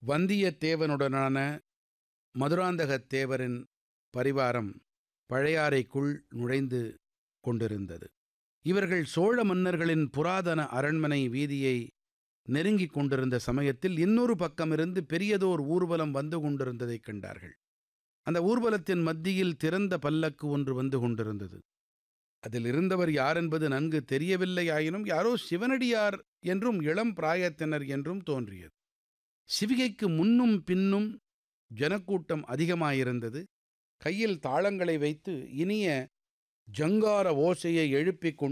வந்தியத்தேவனுடனான மதுராந்தகத் தேவரின் பரிவாரம் பழையாறைக்குள் நுழைந்து கொண்டிருந்தது இவர்கள் சோழ மன்னர்களின் புராதன அரண்மனை வீதியை நெருங்கிக் கொண்டிருந்த சமயத்தில் இன்னொரு பக்கமிருந்து பெரியதோர் ஊர்வலம் வந்து கொண்டிருந்ததைக் கண்டார்கள் அந்த ஊர்வலத்தின் மத்தியில் திறந்த பல்லக்கு ஒன்று வந்து கொண்டிருந்தது அதில் இருந்தவர் யார் என்பது நன்கு தெரியவில்லையாயினும் யாரோ சிவனடியார் என்றும் இளம் பிராயத்தினர் என்றும் தோன்றியது சிவிகைக்கு முன்னும் பின்னும் ஜனக்கூட்டம் அதிகமாயிருந்தது கையில் தாளங்களை வைத்து இனிய ஜங்கார ஓசையை எழுப்பிக் கொண்டு